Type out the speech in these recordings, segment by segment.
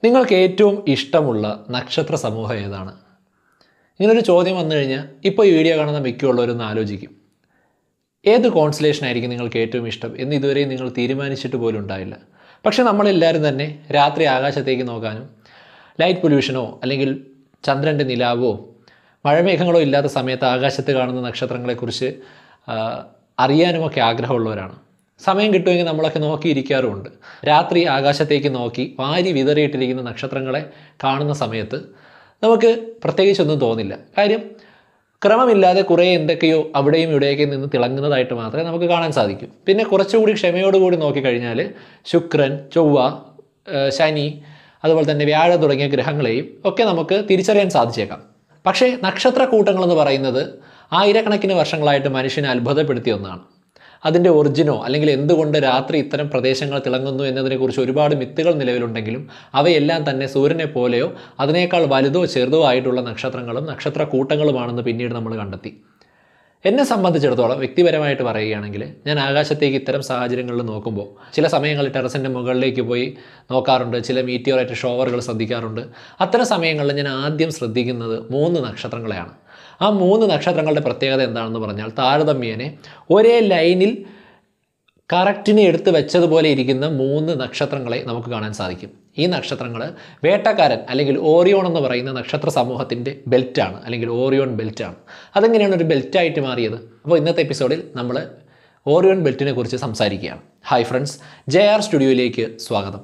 നിങ്ങൾക്ക് ഏറ്റവും ഇഷ്ടമുള്ള നക്ഷത്ര സമൂഹം ഏതാണ് ഇങ്ങനൊരു ചോദ്യം വന്നു കഴിഞ്ഞാൽ ഇപ്പോൾ ഈ വീഡിയോ കാണുന്ന മിക്കുള്ളവരൊന്ന് ആലോചിക്കും ഏത് കോൺസലേഷൻ ആയിരിക്കും നിങ്ങൾക്ക് ഏറ്റവും ഇഷ്ടം എന്ന് ഇതുവരെയും നിങ്ങൾ തീരുമാനിച്ചിട്ട് പോലും ഉണ്ടായില്ല പക്ഷേ നമ്മളെല്ലാവരും തന്നെ രാത്രി ആകാശത്തേക്ക് നോക്കാനും ലൈറ്റ് പൊല്യൂഷനോ അല്ലെങ്കിൽ ചന്ദ്രൻ്റെ നിലാവോ മഴമേഘങ്ങളോ ഇല്ലാത്ത സമയത്ത് ആകാശത്ത് കാണുന്ന നക്ഷത്രങ്ങളെക്കുറിച്ച് ആ, അറിയാനുമൊക്കെ ആഗ്രഹമുള്ളവരാണ് സമയം കിട്ടുമെങ്കിൽ നമ്മളൊക്കെ നോക്കിയിരിക്കാറുമുണ്ട് രാത്രി ആകാശത്തേക്ക് നോക്കി വാരി വിതറിയിട്ടിരിക്കുന്ന നക്ഷത്രങ്ങളെ കാണുന്ന സമയത്ത് നമുക്ക് പ്രത്യേകിച്ചൊന്നും തോന്നില്ല കാര്യം ക്രമമില്ലാതെ കുറേ എന്തൊക്കെയോ അവിടെയും ഇവിടെയൊക്കെ നിന്ന് തിളങ്ങുന്നതായിട്ട് മാത്രമേ നമുക്ക് കാണാൻ സാധിക്കൂ പിന്നെ കുറച്ചുകൂടി ക്ഷമയോടുകൂടി നോക്കിക്കഴിഞ്ഞാൽ ശുക്രൻ ചൊവ്വ ഏഹ് ശനി അതുപോലെ തന്നെ വ്യാഴ തുടങ്ങിയ ഗ്രഹങ്ങളെയും ഒക്കെ നമുക്ക് തിരിച്ചറിയാൻ സാധിച്ചേക്കാം പക്ഷേ നക്ഷത്ര കൂട്ടങ്ങളെന്ന് പറയുന്നത് ആയിരക്കണക്കിന് വർഷങ്ങളായിട്ട് മനുഷ്യനെ അത്ഭുതപ്പെടുത്തിയ ഒന്നാണ് അതിൻ്റെ ഒറിജിനോ അല്ലെങ്കിൽ എന്തുകൊണ്ട് രാത്രി ഇത്തരം പ്രദേശങ്ങൾ തിളങ്ങുന്നു എന്നതിനെക്കുറിച്ച് ഒരുപാട് മിത്തുകൾ നിലവിലുണ്ടെങ്കിലും അവയെല്ലാം തന്നെ സൂര്യനെ പോലെയോ അതിനേക്കാൾ വലുതോ ചെറുതോ ആയിട്ടുള്ള നക്ഷത്രങ്ങളും നക്ഷത്ര കൂട്ടങ്ങളുമാണെന്ന് പിന്നീട് നമ്മൾ കണ്ടെത്തി എന്നെ സംബന്ധിച്ചിടത്തോളം വ്യക്തിപരമായിട്ട് പറയുകയാണെങ്കിൽ ഞാൻ ആകാശത്തേക്ക് ഇത്തരം സാഹചര്യങ്ങളിൽ നോക്കുമ്പോൾ ചില സമയങ്ങളിൽ ടെറസിൻ്റെ മുകളിലേക്ക് പോയി നോക്കാറുണ്ട് ചില മീറ്റിയോറൈറ്റ് ഷോവറുകൾ ശ്രദ്ധിക്കാറുണ്ട് അത്തരം സമയങ്ങളിൽ ഞാൻ ആദ്യം ശ്രദ്ധിക്കുന്നത് മൂന്ന് നക്ഷത്രങ്ങളെയാണ് ആ മൂന്ന് നക്ഷത്രങ്ങളുടെ പ്രത്യേകത എന്താണെന്ന് പറഞ്ഞാൽ താരതമ്യേനെ ഒരേ ലൈനിൽ കറക്റ്റിന് എടുത്ത് വെച്ചതുപോലെ ഇരിക്കുന്ന മൂന്ന് നക്ഷത്രങ്ങളെ നമുക്ക് കാണാൻ സാധിക്കും ഈ നക്ഷത്രങ്ങൾ വേട്ടക്കാരൻ അല്ലെങ്കിൽ ഓറിയോൺ എന്ന് പറയുന്ന നക്ഷത്ര സമൂഹത്തിൻ്റെ ബെൽറ്റാണ് അല്ലെങ്കിൽ ഓറിയോൺ ബെൽറ്റാണ് അതെങ്ങനെയാണ് ഒരു ബെൽറ്റായിട്ട് മാറിയത് അപ്പോൾ ഇന്നത്തെ എപ്പിസോഡിൽ നമ്മൾ ഓറിയോൺ ബെൽറ്റിനെ കുറിച്ച് സംസാരിക്കുകയാണ് ഹായ് ഫ്രണ്ട്സ് ജെ ആർ സ്റ്റുഡിയോയിലേക്ക് സ്വാഗതം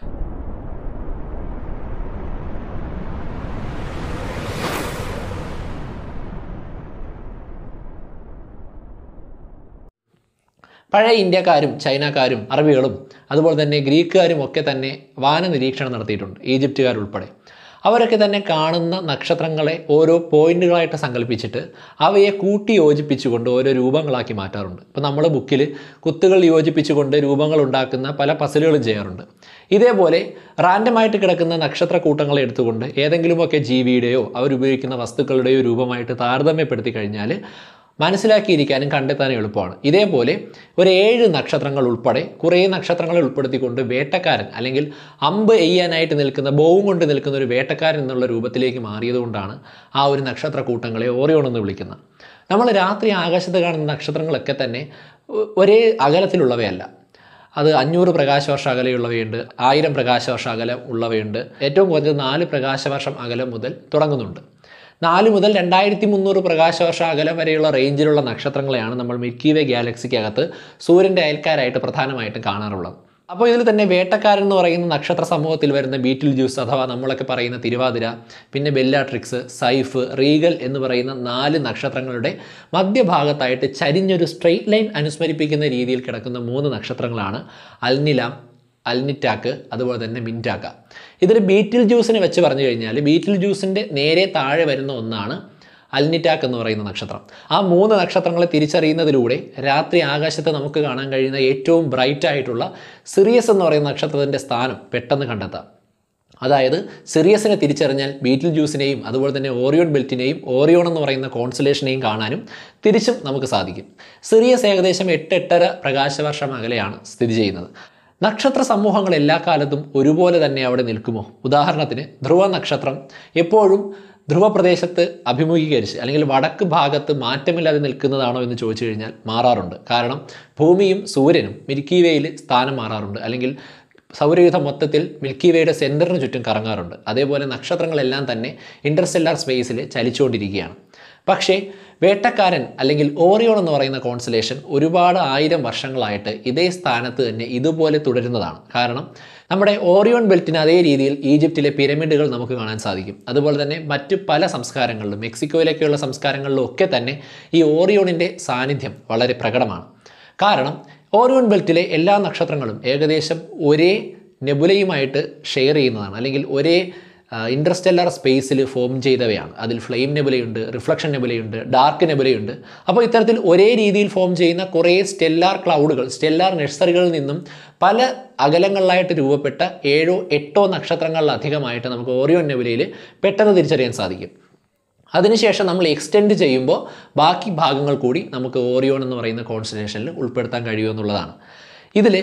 പഴയ ഇന്ത്യക്കാരും ചൈനക്കാരും അറബികളും അതുപോലെ തന്നെ ഗ്രീക്കുകാരും ഒക്കെ തന്നെ വാന നിരീക്ഷണം നടത്തിയിട്ടുണ്ട് ഈജിപ്തുകാരുൾപ്പെടെ അവരൊക്കെ തന്നെ കാണുന്ന നക്ഷത്രങ്ങളെ ഓരോ പോയിന്റുകളായിട്ട് സങ്കല്പിച്ചിട്ട് അവയെ കൂട്ടി യോജിപ്പിച്ചുകൊണ്ട് ഓരോ രൂപങ്ങളാക്കി മാറ്റാറുണ്ട് ഇപ്പോൾ നമ്മൾ ബുക്കിൽ കുത്തുകൾ യോജിപ്പിച്ചുകൊണ്ട് രൂപങ്ങൾ ഉണ്ടാക്കുന്ന പല പസിലുകളും ചെയ്യാറുണ്ട് ഇതേപോലെ റാൻഡമായിട്ട് കിടക്കുന്ന നക്ഷത്ര കൂട്ടങ്ങളെ എടുത്തുകൊണ്ട് ഏതെങ്കിലുമൊക്കെ ജീവിയുടെയോ അവരുപയോഗിക്കുന്ന വസ്തുക്കളുടെയോ രൂപമായിട്ട് താരതമ്യപ്പെടുത്തി കഴിഞ്ഞാൽ മനസ്സിലാക്കിയിരിക്കാനും കണ്ടെത്താനും എളുപ്പമാണ് ഇതേപോലെ ഒരു ഏഴ് നക്ഷത്രങ്ങൾ ഉൾപ്പെടെ കുറേ നക്ഷത്രങ്ങളെ ഉൾപ്പെടുത്തിക്കൊണ്ട് വേട്ടക്കാരൻ അല്ലെങ്കിൽ അമ്പ് എയ്യാനായിട്ട് നിൽക്കുന്ന ബോവും കൊണ്ട് നിൽക്കുന്ന ഒരു വേട്ടക്കാരൻ എന്നുള്ള രൂപത്തിലേക്ക് മാറിയതുകൊണ്ടാണ് ആ ഒരു നക്ഷത്ര കൂട്ടങ്ങളെ ഓറിയോൺ എന്ന് വിളിക്കുന്നത് നമ്മൾ രാത്രി ആകാശത്ത് കാണുന്ന നക്ഷത്രങ്ങളൊക്കെ തന്നെ ഒ- ഒരേ അകലത്തിലുള്ളവയല്ല അത് അഞ്ഞൂറ് പ്രകാശവർഷ അകലെയുള്ളവയുണ്ട് ആയിരം പ്രകാശവർഷ അകലം ഉള്ളവയുണ്ട് ഏറ്റവും കുറഞ്ഞത് നാല് പ്രകാശവർഷം അകലം മുതൽ തുടങ്ങുന്നുണ്ട് നാല് മുതൽ രണ്ടായിരത്തി മുന്നൂറ് പ്രകാശവർഷ അകലം വരെയുള്ള റേഞ്ചിലുള്ള നക്ഷത്രങ്ങളെയാണ് നമ്മൾ മിൽക്കി വേ ഗാലക്സിക്കകത്ത് സൂര്യൻ്റെ അയൽക്കാരായിട്ട് പ്രധാനമായിട്ടും കാണാറുള്ളത് അപ്പോൾ ഇതിൽ തന്നെ വേട്ടക്കാരൻ എന്ന് പറയുന്ന നക്ഷത്ര സമൂഹത്തിൽ വരുന്ന ബീറ്റിൽ ജ്യൂസ് അഥവാ നമ്മളൊക്കെ പറയുന്ന തിരുവാതിര പിന്നെ ബെല്ലാട്രിക്സ് സൈഫ് റീഗൽ എന്ന് പറയുന്ന നാല് നക്ഷത്രങ്ങളുടെ മധ്യഭാഗത്തായിട്ട് ചരിഞ്ഞൊരു സ്ട്രെയിറ്റ് ലൈൻ അനുസ്മരിപ്പിക്കുന്ന രീതിയിൽ കിടക്കുന്ന മൂന്ന് നക്ഷത്രങ്ങളാണ് അൽനിലാം അൽനിറ്റാക്ക് അതുപോലെ തന്നെ മിൻറ്റാക്ക ഇതിൽ ബീറ്റിൽ ജ്യൂസിനെ വെച്ച് പറഞ്ഞു കഴിഞ്ഞാൽ ബീറ്റിൽ ജ്യൂസിൻ്റെ നേരെ താഴെ വരുന്ന ഒന്നാണ് അൽനിറ്റാക്ക് എന്ന് പറയുന്ന നക്ഷത്രം ആ മൂന്ന് നക്ഷത്രങ്ങളെ തിരിച്ചറിയുന്നതിലൂടെ രാത്രി ആകാശത്ത് നമുക്ക് കാണാൻ കഴിയുന്ന ഏറ്റവും ബ്രൈറ്റ് ആയിട്ടുള്ള സിറിയസ് എന്ന് പറയുന്ന നക്ഷത്രത്തിൻ്റെ സ്ഥാനം പെട്ടെന്ന് കണ്ടെത്താം അതായത് സിറിയസിനെ തിരിച്ചറിഞ്ഞാൽ ബീറ്റിൽ ജ്യൂസിനെയും അതുപോലെ തന്നെ ഓറിയോൺ ബെൽറ്റിനെയും ഓറിയോൺ എന്ന് പറയുന്ന കോൺസുലേഷനെയും കാണാനും തിരിച്ചും നമുക്ക് സാധിക്കും സിറിയസ് ഏകദേശം എട്ട് എട്ടര പ്രകാശവർഷം അകലെയാണ് സ്ഥിതി ചെയ്യുന്നത് നക്ഷത്ര സമൂഹങ്ങൾ എല്ലാ കാലത്തും ഒരുപോലെ തന്നെ അവിടെ നിൽക്കുമോ ഉദാഹരണത്തിന് ധ്രുവ നക്ഷത്രം എപ്പോഴും ധ്രുവപ്രദേശത്ത് അഭിമുഖീകരിച്ച് അല്ലെങ്കിൽ വടക്ക് ഭാഗത്ത് മാറ്റമില്ലാതെ നിൽക്കുന്നതാണോ എന്ന് ചോദിച്ചു കഴിഞ്ഞാൽ മാറാറുണ്ട് കാരണം ഭൂമിയും സൂര്യനും മിൽക്കി വേയിൽ സ്ഥാനം മാറാറുണ്ട് അല്ലെങ്കിൽ സൗരയൂഥം മൊത്തത്തിൽ മിൽക്കി വേയുടെ സെൻറ്ററിന് ചുറ്റും കറങ്ങാറുണ്ട് അതേപോലെ നക്ഷത്രങ്ങളെല്ലാം തന്നെ ഇൻ്റർസ്റ്റെല്ലാർ സ്പേസിൽ ചലിച്ചുകൊണ്ടിരിക്കുകയാണ് പക്ഷേ വേട്ടക്കാരൻ അല്ലെങ്കിൽ ഓറിയോൺ എന്ന് പറയുന്ന കോൺസലേഷൻ ഒരുപാട് ആയിരം വർഷങ്ങളായിട്ട് ഇതേ സ്ഥാനത്ത് തന്നെ ഇതുപോലെ തുടരുന്നതാണ് കാരണം നമ്മുടെ ഓറിയോൺ ബെൽറ്റിന് അതേ രീതിയിൽ ഈജിപ്തിലെ പിരമിഡുകൾ നമുക്ക് കാണാൻ സാധിക്കും അതുപോലെ തന്നെ മറ്റ് പല സംസ്കാരങ്ങളിലും മെക്സിക്കോയിലൊക്കെയുള്ള സംസ്കാരങ്ങളിലും ഒക്കെ തന്നെ ഈ ഓറിയോണിൻ്റെ സാന്നിധ്യം വളരെ പ്രകടമാണ് കാരണം ഓറിയോൺ ബെൽറ്റിലെ എല്ലാ നക്ഷത്രങ്ങളും ഏകദേശം ഒരേ നെബുലയുമായിട്ട് ഷെയർ ചെയ്യുന്നതാണ് അല്ലെങ്കിൽ ഒരേ ഇൻട്രസ്റ്റെല്ലാർ സ്പേസിൽ ഫോം ചെയ്തവയാണ് അതിൽ ഫ്ലെയിം നെബുലയുണ്ട് റിഫ്ലക്ഷൻ നെബുലയുണ്ട് ഡാർക്ക് നെബുലയുണ്ട് അപ്പോൾ ഇത്തരത്തിൽ ഒരേ രീതിയിൽ ഫോം ചെയ്യുന്ന കുറേ സ്റ്റെല്ലാർ ക്ലൗഡുകൾ സ്റ്റെല്ലാർ നഴ്സറികളിൽ നിന്നും പല അകലങ്ങളിലായിട്ട് രൂപപ്പെട്ട ഏഴോ എട്ടോ നക്ഷത്രങ്ങളിലധികമായിട്ട് നമുക്ക് ഓറിയോൺ നെബുലയിൽ പെട്ടെന്ന് തിരിച്ചറിയാൻ സാധിക്കും അതിനുശേഷം നമ്മൾ എക്സ്റ്റെൻഡ് ചെയ്യുമ്പോൾ ബാക്കി ഭാഗങ്ങൾ കൂടി നമുക്ക് ഓറിയോൺ എന്ന് പറയുന്ന കോൺസ്റ്റലേഷനിൽ ഉൾപ്പെടുത്താൻ കഴിയുമെന്നുള്ളതാണ് ഇതിൽ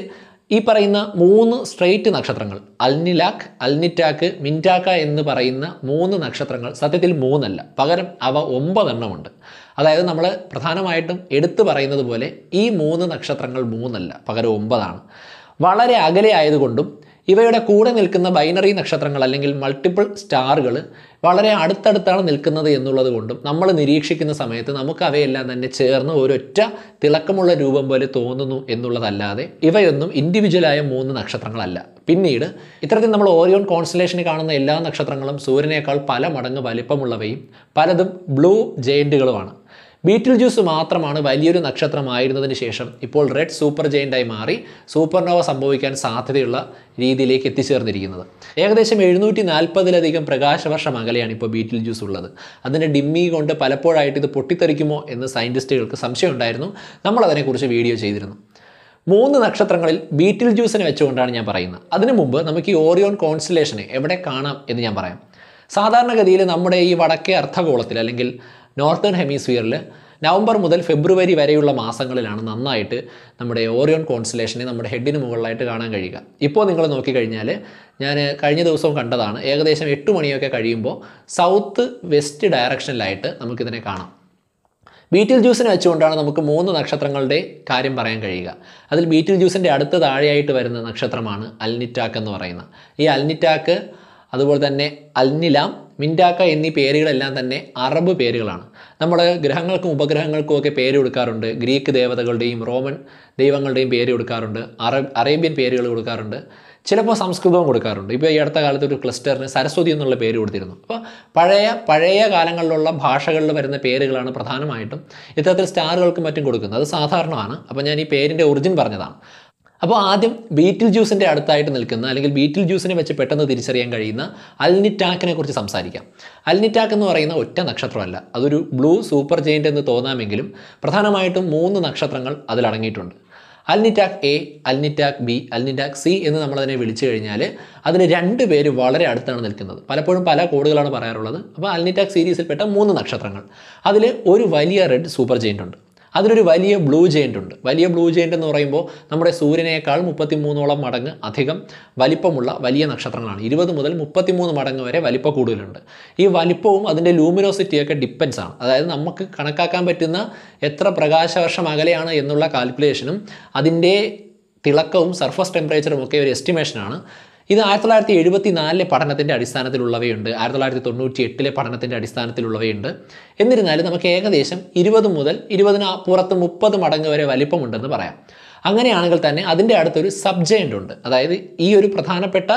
ഈ പറയുന്ന മൂന്ന് സ്ട്രെയിറ്റ് നക്ഷത്രങ്ങൾ അൽനിലാക്ക് അൽനിറ്റാക്ക് മിൻറ്റാക്ക എന്ന് പറയുന്ന മൂന്ന് നക്ഷത്രങ്ങൾ സത്യത്തിൽ മൂന്നല്ല പകരം അവ ഒമ്പതെണ്ണമുണ്ട് അതായത് നമ്മൾ പ്രധാനമായിട്ടും എടുത്തു പറയുന്നത് പോലെ ഈ മൂന്ന് നക്ഷത്രങ്ങൾ മൂന്നല്ല പകരം ഒമ്പതാണ് വളരെ അകലെ ആയതുകൊണ്ടും ഇവയുടെ കൂടെ നിൽക്കുന്ന ബൈനറി നക്ഷത്രങ്ങൾ അല്ലെങ്കിൽ മൾട്ടിപ്പിൾ സ്റ്റാറുകൾ വളരെ അടുത്തടുത്താണ് നിൽക്കുന്നത് എന്നുള്ളത് കൊണ്ടും നമ്മൾ നിരീക്ഷിക്കുന്ന സമയത്ത് നമുക്ക് അവയെല്ലാം തന്നെ ചേർന്ന് ഒരൊറ്റ തിളക്കമുള്ള രൂപം പോലെ തോന്നുന്നു എന്നുള്ളതല്ലാതെ ഇവയൊന്നും ഇൻഡിവിജ്വലായ മൂന്ന് നക്ഷത്രങ്ങളല്ല പിന്നീട് ഇത്തരത്തിൽ നമ്മൾ ഓരിയോൺ കോൺസ്റ്റലേഷനിൽ കാണുന്ന എല്ലാ നക്ഷത്രങ്ങളും സൂര്യനേക്കാൾ പല മടങ്ങ് വലിപ്പമുള്ളവയും പലതും ബ്ലൂ ജയൻറ്റുകളുമാണ് ബീറ്റിൽ ജ്യൂസ് മാത്രമാണ് വലിയൊരു നക്ഷത്രമായിരുന്നതിന് ശേഷം ഇപ്പോൾ റെഡ് സൂപ്പർ ജെയിൻ്റായി മാറി സൂപ്പർനോവ സംഭവിക്കാൻ സാധ്യതയുള്ള രീതിയിലേക്ക് എത്തിച്ചേർന്നിരിക്കുന്നത് ഏകദേശം എഴുന്നൂറ്റി നാൽപ്പതിലധികം പ്രകാശവർഷം അകലെയാണ് ഇപ്പോൾ ബീറ്റിൽ ജ്യൂസ് ഉള്ളത് അതിൻ്റെ ഡിമ്മി കൊണ്ട് പലപ്പോഴായിട്ട് ഇത് പൊട്ടിത്തെറിക്കുമോ എന്ന് സയൻറ്റിസ്റ്റുകൾക്ക് സംശയമുണ്ടായിരുന്നു നമ്മൾ അതിനെക്കുറിച്ച് വീഡിയോ ചെയ്തിരുന്നു മൂന്ന് നക്ഷത്രങ്ങളിൽ ബീറ്റിൽ ജ്യൂസിനെ വെച്ചുകൊണ്ടാണ് ഞാൻ പറയുന്നത് അതിനു മുമ്പ് നമുക്ക് ഈ ഓറിയോൺ കോൺസ്റ്റലേഷനെ എവിടെ കാണാം എന്ന് ഞാൻ പറയാം സാധാരണഗതിയിൽ നമ്മുടെ ഈ വടക്കേ അർദ്ധഗോളത്തിൽ അല്ലെങ്കിൽ നോർത്തേൺ ഹെമിസ്ഫിയറിൽ നവംബർ മുതൽ ഫെബ്രുവരി വരെയുള്ള മാസങ്ങളിലാണ് നന്നായിട്ട് നമ്മുടെ ഓറിയോൺ കോൺസ്റ്റലേഷനെ നമ്മുടെ ഹെഡിന് മുകളിലായിട്ട് കാണാൻ കഴിയുക ഇപ്പോൾ നിങ്ങൾ നോക്കിക്കഴിഞ്ഞാൽ ഞാൻ കഴിഞ്ഞ ദിവസവും കണ്ടതാണ് ഏകദേശം എട്ട് മണിയൊക്കെ കഴിയുമ്പോൾ സൗത്ത് വെസ്റ്റ് ഡയറക്ഷനിലായിട്ട് നമുക്കിതിനെ കാണാം ബീറ്റിൽ ജ്യൂസിനെ വെച്ചുകൊണ്ടാണ് നമുക്ക് മൂന്ന് നക്ഷത്രങ്ങളുടെ കാര്യം പറയാൻ കഴിയുക അതിൽ ബീറ്റിൽ ജ്യൂസിൻ്റെ അടുത്ത് താഴെയായിട്ട് വരുന്ന നക്ഷത്രമാണ് അൽനിറ്റാക്ക് എന്ന് പറയുന്നത് ഈ അൽനിറ്റാക്ക് അതുപോലെ തന്നെ അൽനിലാം മിൻഡാക്ക എന്നീ പേരുകളെല്ലാം തന്നെ അറബ് പേരുകളാണ് നമ്മൾ ഗ്രഹങ്ങൾക്കും ഉപഗ്രഹങ്ങൾക്കും ഒക്കെ പേര് കൊടുക്കാറുണ്ട് ഗ്രീക്ക് ദേവതകളുടെയും റോമൻ ദൈവങ്ങളുടെയും പേര് കൊടുക്കാറുണ്ട് അറബ് അറേബ്യൻ പേരുകൾ കൊടുക്കാറുണ്ട് ചിലപ്പോൾ സംസ്കൃതവും കൊടുക്കാറുണ്ട് ഇപ്പോൾ ഈ അടുത്ത കാലത്ത് ഒരു ക്ലസ്റ്ററിന് സരസ്വതി എന്നുള്ള പേര് കൊടുത്തിരുന്നു അപ്പോൾ പഴയ പഴയ കാലങ്ങളിലുള്ള ഭാഷകളിൽ വരുന്ന പേരുകളാണ് പ്രധാനമായിട്ടും ഇത്തരത്തിൽ സ്റ്റാറുകൾക്കും മറ്റും കൊടുക്കുന്നത് അത് സാധാരണമാണ് അപ്പോൾ ഞാൻ ഈ പേരിൻ്റെ ഒറിജിൻ പറഞ്ഞതാണ് അപ്പോൾ ആദ്യം ബീറ്റിൽ ജ്യൂസിൻ്റെ അടുത്തായിട്ട് നിൽക്കുന്ന അല്ലെങ്കിൽ ബീറ്റിൽ ജ്യൂസിനെ വെച്ച് പെട്ടെന്ന് തിരിച്ചറിയാൻ കഴിയുന്ന അൽനിറ്റാക്കിനെ കുറിച്ച് സംസാരിക്കാം അൽനിറ്റാക്ക് എന്ന് പറയുന്ന ഒറ്റ നക്ഷത്രമല്ല അതൊരു ബ്ലൂ സൂപ്പർ ജെയിൻ്റ് എന്ന് തോന്നാമെങ്കിലും പ്രധാനമായിട്ടും മൂന്ന് നക്ഷത്രങ്ങൾ അതിലടങ്ങിയിട്ടുണ്ട് Alnitak A Alnitak B Alnitak C എന്ന് നമ്മളതിനെ വിളിച്ചു കഴിഞ്ഞാൽ അതിന് രണ്ട് പേര് വളരെ അടുത്താണ് നിൽക്കുന്നത് പലപ്പോഴും പല കോഡുകളാണ് പറയാറുള്ളത് അപ്പോൾ അൽനിറ്റാക്ക് സീരീസിൽപ്പെട്ട മൂന്ന് നക്ഷത്രങ്ങൾ അതിൽ ഒരു വലിയ റെഡ് സൂപ്പർ ജെയിൻ്റ് ഉണ്ട് അതിലൊരു വലിയ ബ്ലൂ ജെയിൻ്റ് ഉണ്ട് വലിയ ബ്ലൂ ജെയിൻ്റ് എന്ന് പറയുമ്പോൾ നമ്മുടെ സൂര്യനേക്കാൾ മുപ്പത്തി മൂന്നോളം മടങ്ങ് അധികം വലിപ്പമുള്ള വലിയ നക്ഷത്രങ്ങളാണ് ഇരുപത് മുതൽ മുപ്പത്തിമൂന്ന് മടങ്ങ് വരെ വലിപ്പം കൂടുതലുണ്ട് ഈ വലിപ്പവും അതിൻ്റെ ലൂമിനോസിറ്റിയൊക്കെ ഡിപ്പെൻസ് ആണ് അതായത് നമുക്ക് കണക്കാക്കാൻ പറ്റുന്ന എത്ര പ്രകാശവർഷം അകലെയാണ് എന്നുള്ള കാൽക്കുലേഷനും അതിൻ്റെ തിളക്കവും സർഫസ് ടെമ്പറേച്ചറും ഒക്കെ ഒരു എസ്റ്റിമേഷനാണ് ഇത് ആയിരത്തി തൊള്ളായിരത്തി എഴുപത്തി നാലിലെ പഠനത്തിൻ്റെ അടിസ്ഥാനത്തിലുള്ളവയുണ്ട് ആയിരത്തി തൊള്ളായിരത്തി തൊണ്ണൂറ്റി എട്ടിലെ പഠനത്തിൻ്റെ അടിസ്ഥാനത്തിലുള്ളവയുണ്ട് എന്നിരുന്നാലും നമുക്ക് ഏകദേശം ഇരുപത് മുതൽ ഇരുപതിന് പുറത്ത് മുപ്പത് മടങ്ങ് വരെ വലിപ്പമുണ്ടെന്ന് പറയാം അങ്ങനെയാണെങ്കിൽ തന്നെ അതിൻ്റെ അടുത്തൊരു സബ്ജയൻ്റ് ഉണ്ട് അതായത് ഈ ഒരു പ്രധാനപ്പെട്ട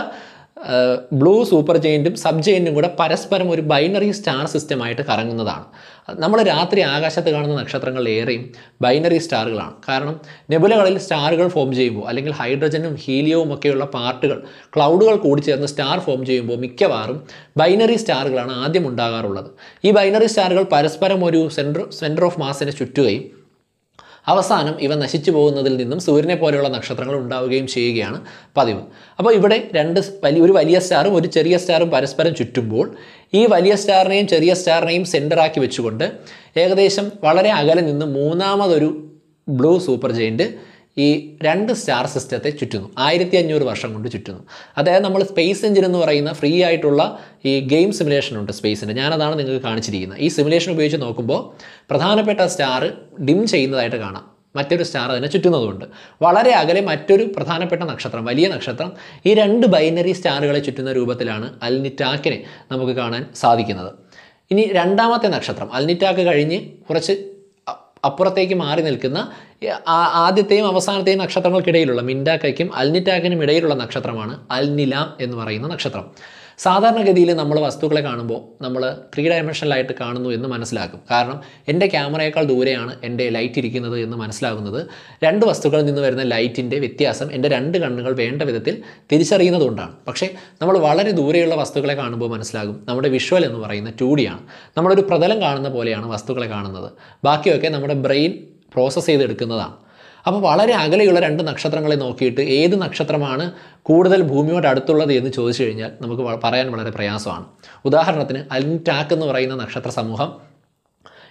ബ്ലൂ സൂപ്പർ ജെയിൻറ്റും സബ് ജെയിൻറ്റും കൂടെ പരസ്പരം ഒരു ബൈനറി സ്റ്റാർ സിസ്റ്റമായിട്ട് കറങ്ങുന്നതാണ് നമ്മൾ രാത്രി ആകാശത്ത് കാണുന്ന നക്ഷത്രങ്ങൾ ഏറെയും ബൈനറി സ്റ്റാറുകളാണ് കാരണം നെബുലകളിൽ സ്റ്റാറുകൾ ഫോം ചെയ്യുമ്പോൾ അല്ലെങ്കിൽ ഹൈഡ്രജനും ഹീലിയവും ഒക്കെയുള്ള പാർട്ടുകൾ ക്ലൗഡുകൾ കൂടിച്ചേർന്ന് സ്റ്റാർ ഫോം ചെയ്യുമ്പോൾ മിക്കവാറും ബൈനറി സ്റ്റാറുകളാണ് ആദ്യം ഉണ്ടാകാറുള്ളത് ഈ ബൈനറി സ്റ്റാറുകൾ പരസ്പരം ഒരു സെൻറ്റർ സെൻറ്റർ ഓഫ് മാസിനെ ചുറ്റുകയും അവസാനം ഇവ നശിച്ചു പോകുന്നതിൽ നിന്നും സൂര്യനെ പോലെയുള്ള നക്ഷത്രങ്ങൾ ഉണ്ടാവുകയും ചെയ്യുകയാണ് പതിവ് അപ്പോൾ ഇവിടെ രണ്ട് വലിയ ഒരു വലിയ സ്റ്റാറും ഒരു ചെറിയ സ്റ്റാറും പരസ്പരം ചുറ്റുമ്പോൾ ഈ വലിയ സ്റ്റാറിനെയും ചെറിയ സ്റ്റാറിനെയും സെൻറ്ററാക്കി വെച്ചുകൊണ്ട് ഏകദേശം വളരെ അകലെ നിന്ന് മൂന്നാമതൊരു ബ്ലൂ സൂപ്പർ ജെയിൻറ്റ് ഈ രണ്ട് സ്റ്റാർ സിസ്റ്റത്തെ ചുറ്റുന്നു ആയിരത്തി അഞ്ഞൂറ് വർഷം കൊണ്ട് ചുറ്റുന്നു അതായത് നമ്മൾ സ്പേസ് എഞ്ചിൻ എന്ന് പറയുന്ന ഫ്രീ ആയിട്ടുള്ള ഈ ഗെയിം സിമുലേഷൻ ഉണ്ട് സ്പേസിൻ്റെ ഞാനതാണ് നിങ്ങൾക്ക് കാണിച്ചിരിക്കുന്നത് ഈ സിമുലേഷൻ ഉപയോഗിച്ച് നോക്കുമ്പോൾ പ്രധാനപ്പെട്ട സ്റ്റാർ ഡിം ചെയ്യുന്നതായിട്ട് കാണാം മറ്റൊരു സ്റ്റാർ അതിനെ ചുറ്റുന്നതുകൊണ്ട് വളരെ അകലെ മറ്റൊരു പ്രധാനപ്പെട്ട നക്ഷത്രം വലിയ നക്ഷത്രം ഈ രണ്ട് ബൈനറി സ്റ്റാറുകളെ ചുറ്റുന്ന രൂപത്തിലാണ് അൽനിറ്റാക്കിനെ നമുക്ക് കാണാൻ സാധിക്കുന്നത് ഇനി രണ്ടാമത്തെ നക്ഷത്രം അൽനിറ്റാക്ക് കഴിഞ്ഞ് കുറച്ച് അപ്പുറത്തേക്ക് മാറി നിൽക്കുന്ന ആദ്യത്തെയും അവസാനത്തെയും നക്ഷത്രങ്ങൾക്കിടയിലുള്ള മിൻഡാക്കയ്ക്കും അൽനിറ്റാക്കിനും ഇടയിലുള്ള നക്ഷത്രമാണ് അൽനിലാം എന്ന് പറയുന്ന നക്ഷത്രം സാധാരണഗതിയിൽ നമ്മൾ വസ്തുക്കളെ കാണുമ്പോൾ നമ്മൾ ത്രീ ഡയമെൻഷനിലായിട്ട് കാണുന്നു എന്ന് മനസ്സിലാക്കും കാരണം എൻ്റെ ക്യാമറയേക്കാൾ ദൂരെയാണ് എൻ്റെ ലൈറ്റ് ഇരിക്കുന്നത് എന്ന് മനസ്സിലാകുന്നത് രണ്ട് വസ്തുക്കളിൽ നിന്ന് വരുന്ന ലൈറ്റിൻ്റെ വ്യത്യാസം എൻ്റെ രണ്ട് കണ്ണുകൾ വേണ്ട വിധത്തിൽ തിരിച്ചറിയുന്നതുകൊണ്ടാണ് പക്ഷേ നമ്മൾ വളരെ ദൂരെയുള്ള വസ്തുക്കളെ കാണുമ്പോൾ മനസ്സിലാകും നമ്മുടെ വിഷ്വൽ എന്ന് പറയുന്ന ടു ആണ് നമ്മളൊരു പ്രതലം കാണുന്ന പോലെയാണ് വസ്തുക്കളെ കാണുന്നത് ബാക്കിയൊക്കെ നമ്മുടെ ബ്രെയിൻ പ്രോസസ്സ് ചെയ്തെടുക്കുന്നതാണ് അപ്പോൾ വളരെ അകലെയുള്ള രണ്ട് നക്ഷത്രങ്ങളെ നോക്കിയിട്ട് ഏത് നക്ഷത്രമാണ് കൂടുതൽ ഭൂമിയോട് അടുത്തുള്ളത് എന്ന് ചോദിച്ചു കഴിഞ്ഞാൽ നമുക്ക് പറയാൻ വളരെ പ്രയാസമാണ് ഉദാഹരണത്തിന് അൽറ്റാക്ക് എന്ന് പറയുന്ന നക്ഷത്ര സമൂഹം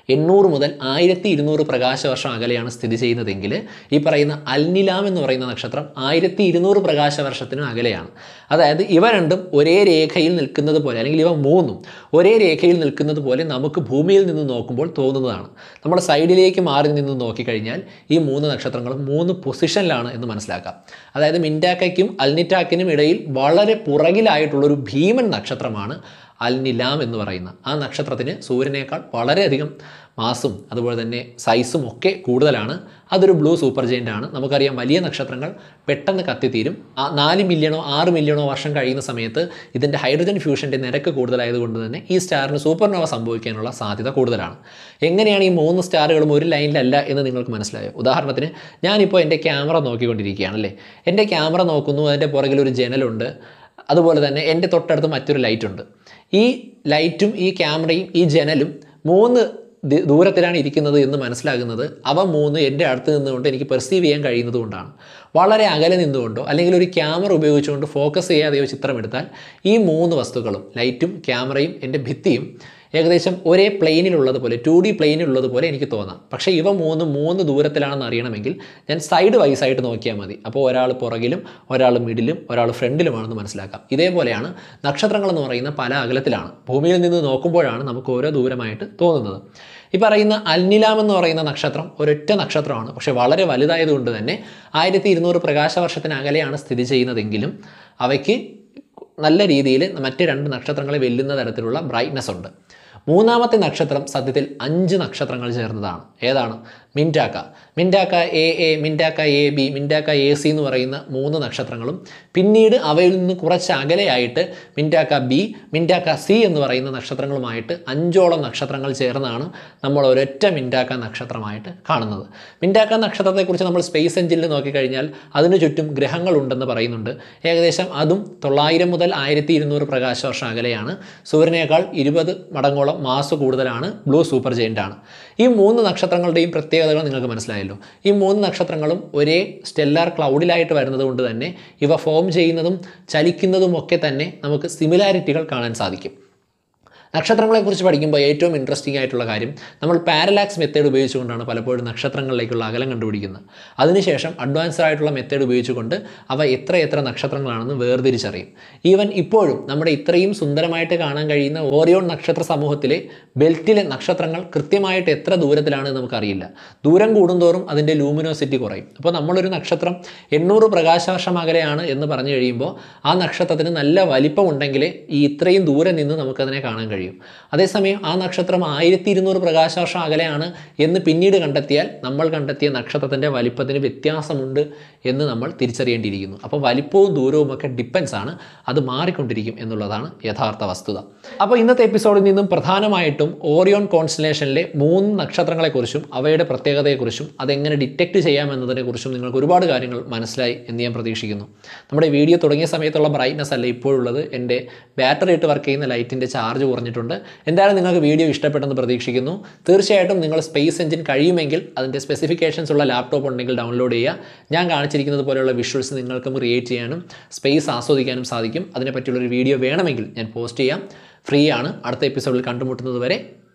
എണ്ണൂറ് മുതൽ ആയിരത്തി ഇരുന്നൂറ് പ്രകാശവർഷം അകലെയാണ് സ്ഥിതി ചെയ്യുന്നതെങ്കിൽ ഈ പറയുന്ന അൽനിലാം എന്ന് പറയുന്ന നക്ഷത്രം ആയിരത്തി ഇരുന്നൂറ് പ്രകാശവർഷത്തിന് അകലെയാണ് അതായത് ഇവ രണ്ടും ഒരേ രേഖയിൽ നിൽക്കുന്നത് പോലെ അല്ലെങ്കിൽ ഇവ മൂന്നും ഒരേ രേഖയിൽ നിൽക്കുന്നത് പോലെ നമുക്ക് ഭൂമിയിൽ നിന്ന് നോക്കുമ്പോൾ തോന്നുന്നതാണ് നമ്മൾ സൈഡിലേക്ക് മാറി നിന്ന് നോക്കിക്കഴിഞ്ഞാൽ ഈ മൂന്ന് നക്ഷത്രങ്ങളും മൂന്ന് പൊസിഷനിലാണ് എന്ന് മനസ്സിലാക്കാം അതായത് മിൻഡാക്കയ്ക്കും അൽനിറ്റാക്കിനും ഇടയിൽ വളരെ പുറകിലായിട്ടുള്ളൊരു ഭീമൻ നക്ഷത്രമാണ് അൽ നിലാം എന്ന് പറയുന്ന ആ നക്ഷത്രത്തിന് സൂര്യനേക്കാൾ വളരെയധികം മാസും അതുപോലെ തന്നെ സൈസും ഒക്കെ കൂടുതലാണ് അതൊരു ബ്ലൂ സൂപ്പർ ജെയിൻ്റ് ആണ് നമുക്കറിയാം വലിയ നക്ഷത്രങ്ങൾ പെട്ടെന്ന് കത്തിത്തീരും ആ നാല് മില്യണോ ആറ് മില്യണോ വർഷം കഴിയുന്ന സമയത്ത് ഇതിൻ്റെ ഹൈഡ്രജൻ ഫ്യൂഷൻ്റെ നിരക്ക് കൂടുതലായതുകൊണ്ട് തന്നെ ഈ സ്റ്റാറിന് സൂപ്പർനോവ സംഭവിക്കാനുള്ള സാധ്യത കൂടുതലാണ് എങ്ങനെയാണ് ഈ മൂന്ന് സ്റ്റാറുകളും ഒരു ലൈനിലല്ല എന്ന് നിങ്ങൾക്ക് മനസ്സിലായോ ഉദാഹരണത്തിന് ഞാനിപ്പോൾ എൻ്റെ ക്യാമറ നോക്കിക്കൊണ്ടിരിക്കുകയാണ് അല്ലേ എൻ്റെ ക്യാമറ നോക്കുന്നു അതിൻ്റെ പുറകിൽ ഒരു ജനലുണ്ട് അതുപോലെ തന്നെ എൻ്റെ തൊട്ടടുത്ത് മറ്റൊരു ലൈറ്റ് ഉണ്ട് ഈ ലൈറ്റും ഈ ക്യാമറയും ഈ ജനലും മൂന്ന് ദി- ദൂരത്തിലാണ് ഇരിക്കുന്നത് എന്ന് മനസ്സിലാകുന്നത് അവ മൂന്ന് എൻ്റെ അടുത്ത് നിന്നുകൊണ്ട് എനിക്ക് പെർസീവ് ചെയ്യാൻ കഴിയുന്നത് കൊണ്ടാണ് വളരെ അകലെ നിന്നുകൊണ്ടോ അല്ലെങ്കിൽ ഒരു ക്യാമറ ഉപയോഗിച്ചുകൊണ്ട് ഫോക്കസ് ചെയ്യാതെയോ ചിത്രം എടുത്താൽ ഈ മൂന്ന് വസ്തുക്കളും ലൈറ്റും ക്യാമറയും എൻ്റെ ഭിത്തിയും ഏകദേശം ഒരേ പ്ലെയിനിലുള്ളതുപോലെ ടു ഡി പ്ലെയിനിലുള്ളതുപോലെ എനിക്ക് തോന്നാം പക്ഷേ ഇവ മൂന്നും മൂന്ന് ദൂരത്തിലാണെന്ന് അറിയണമെങ്കിൽ ഞാൻ സൈഡ് വൈസ് ആയിട്ട് നോക്കിയാൽ മതി അപ്പോൾ ഒരാൾ പുറകിലും ഒരാൾ മിഡിലും ഒരാൾ ഫ്രണ്ടിലുമാണെന്ന് മനസ്സിലാക്കാം ഇതേപോലെയാണ് നക്ഷത്രങ്ങൾ എന്ന് പറയുന്ന പല അകലത്തിലാണ് ഭൂമിയിൽ നിന്ന് നോക്കുമ്പോഴാണ് നമുക്ക് ഓരോ ദൂരമായിട്ട് തോന്നുന്നത് ഈ പറയുന്ന അൽനിലാം എന്ന് പറയുന്ന നക്ഷത്രം ഒരൊറ്റ നക്ഷത്രമാണ് പക്ഷേ വളരെ വലുതായതുകൊണ്ട് തന്നെ ആയിരത്തി ഇരുന്നൂറ് പ്രകാശവർഷത്തിന് അകലെയാണ് സ്ഥിതി ചെയ്യുന്നതെങ്കിലും അവയ്ക്ക് നല്ല രീതിയിൽ മറ്റ് രണ്ട് നക്ഷത്രങ്ങളെ വെല്ലുന്ന തരത്തിലുള്ള ബ്രൈറ്റ്നസ് ഉണ്ട് മൂന്നാമത്തെ നക്ഷത്രം സത്യത്തിൽ അഞ്ച് നക്ഷത്രങ്ങൾ ചേർന്നതാണ് ഏതാണ് Mintaka Mintaka A A Mintaka A B Mintaka A C എന്ന് പറയുന്ന മൂന്ന് നക്ഷത്രങ്ങളും പിന്നീട് അവയിൽ നിന്ന് കുറച്ച് അകലെയായിട്ട് മിൻറ്റാക്ക ബി മിൻറ്റാക്ക സി എന്ന് പറയുന്ന നക്ഷത്രങ്ങളുമായിട്ട് അഞ്ചോളം നക്ഷത്രങ്ങൾ ചേർന്നാണ് നമ്മൾ ഒരൊറ്റ മിൻറ്റാക്ക നക്ഷത്രമായിട്ട് കാണുന്നത് മിൻറ്റാക്ക നക്ഷത്രത്തെക്കുറിച്ച് നമ്മൾ സ്പേസ് എഞ്ചിനിൽ നോക്കിക്കഴിഞ്ഞാൽ അതിനു ചുറ്റും ഗ്രഹങ്ങളുണ്ടെന്ന് പറയുന്നുണ്ട് ഏകദേശം അതും തൊള്ളായിരം മുതൽ ആയിരത്തി ഇരുന്നൂറ് പ്രകാശവർഷം അകലെയാണ് സൂര്യനേക്കാൾ ഇരുപത് മടങ്ങോളം മാസ് കൂടുതലാണ് ബ്ലൂ സൂപ്പർ ജെയിൻ്റ് ആണ് ഈ മൂന്ന് നക്ഷത്രങ്ങളുടെയും പ്രത്യേകതകൾ നിങ്ങൾക്ക് മനസ്സിലായല്ലോ ഈ മൂന്ന് നക്ഷത്രങ്ങളും ഒരേ സ്റ്റെല്ലാർ ക്ലൗഡിലായിട്ട് വരുന്നത് കൊണ്ട് തന്നെ ഇവ ഫോം ചെയ്യുന്നതും ചലിക്കുന്നതും ഒക്കെ തന്നെ നമുക്ക് സിമിലാരിറ്റികൾ കാണാൻ സാധിക്കും നക്ഷത്രങ്ങളെക്കുറിച്ച് പഠിക്കുമ്പോൾ ഏറ്റവും ഇൻട്രസ്റ്റിംഗ് ആയിട്ടുള്ള കാര്യം നമ്മൾ പാരലാക്സ് മെത്തേഡ് ഉപയോഗിച്ചുകൊണ്ടാണ് പലപ്പോഴും നക്ഷത്രങ്ങളിലേക്കുള്ള അകലം കണ്ടുപിടിക്കുന്നത് അതിനുശേഷം അഡ്വാൻസ്ഡ് ആയിട്ടുള്ള മെത്തേഡ് ഉപയോഗിച്ചുകൊണ്ട് അവ എത്ര എത്ര നക്ഷത്രങ്ങളാണെന്ന് വേർതിരിച്ചറിയും ഈവൻ ഇപ്പോഴും നമ്മുടെ ഇത്രയും സുന്ദരമായിട്ട് കാണാൻ കഴിയുന്ന ഓറിയോൺ നക്ഷത്ര സമൂഹത്തിലെ ബെൽറ്റിലെ നക്ഷത്രങ്ങൾ കൃത്യമായിട്ട് എത്ര ദൂരത്തിലാണെന്ന് നമുക്കറിയില്ല ദൂരം കൂടുന്തോറും അതിൻ്റെ ലൂമിനോസിറ്റി കുറയും അപ്പോൾ നമ്മളൊരു നക്ഷത്രം എണ്ണൂറ് പ്രകാശവർഷം അകലെയാണ് എന്ന് പറഞ്ഞു കഴിയുമ്പോൾ ആ നക്ഷത്രത്തിന് നല്ല വലിപ്പം ഉണ്ടെങ്കിലേ ഈ ഇത്രയും ദൂരെ നിന്ന് നമുക്കതിനെ കാണാൻ കഴിയും അതേസമയം ആ നക്ഷത്രം ആയിരത്തി ഇരുന്നൂറ് പ്രകാശവർഷം അകലെയാണ് എന്ന് പിന്നീട് കണ്ടെത്തിയാൽ നമ്മൾ കണ്ടെത്തിയ നക്ഷത്രത്തിൻ്റെ വലിപ്പത്തിന് വ്യത്യാസമുണ്ട് എന്ന് നമ്മൾ തിരിച്ചറിയേണ്ടിയിരിക്കുന്നു അപ്പോൾ വലിപ്പവും ദൂരവും ഒക്കെ ഡിപ്പെൻസ് ആണ് അത് മാറിക്കൊണ്ടിരിക്കും എന്നുള്ളതാണ് യഥാർത്ഥ വസ്തുത അപ്പോൾ ഇന്നത്തെ എപ്പിസോഡിൽ നിന്നും പ്രധാനമായിട്ടും ഓറിയോൺ കോൺസ്റ്റലേഷനിലെ മൂന്ന് നക്ഷത്രങ്ങളെക്കുറിച്ചും അവയുടെ പ്രത്യേകതയെക്കുറിച്ചും അതെങ്ങനെ ഡിറ്റക്ട് ചെയ്യാമെന്നതിനെക്കുറിച്ചും നിങ്ങൾക്ക് ഒരുപാട് കാര്യങ്ങൾ മനസ്സിലായി എന്ന് ഞാൻ പ്രതീക്ഷിക്കുന്നു നമ്മുടെ വീഡിയോ തുടങ്ങിയ സമയത്തുള്ള ബ്രൈറ്റ്നസ് അല്ല ഇപ്പോഴുള്ളത് എൻ്റെ ബാറ്ററി ഇട്ട് വർക്ക് ചെയ്യുന്ന ലൈറ്റിൻ്റെ ചാർജ് കുറഞ്ഞിട്ടുണ്ട് എന്തായാലും നിങ്ങൾക്ക് വീഡിയോ ഇഷ്ടപ്പെട്ടെന്ന് പ്രതീക്ഷിക്കുന്നു തീർച്ചയായിട്ടും നിങ്ങൾ സ്പേസ് എഞ്ചിൻ കഴിയുമെങ്കിൽ അതിൻ്റെ സ്പെസിഫിക്കേഷൻസ് ഉള്ള ലാപ്ടോപ്പ് ഉണ്ടെങ്കിൽ ഡൗൺലോഡ് ചെയ്യുക ഞാൻ കാണിച്ചിരിക്കുന്നത് പോലെയുള്ള വിഷ്വൽസ് നിങ്ങൾക്കും ക്രിയേറ്റ് ചെയ്യാനും സ്പേസ് ആസ്വദിക്കാനും സാധിക്കും അതിനെപ്പറ്റിയുള്ളൊരു വീഡിയോ വേണമെങ്കിൽ ഞാൻ പോസ്റ്റ് ചെയ്യാം ഫ്രീ ആണ് അടുത്ത എപ്പിസോഡിൽ കണ്ടുമുട്ടുന്നത് വരെ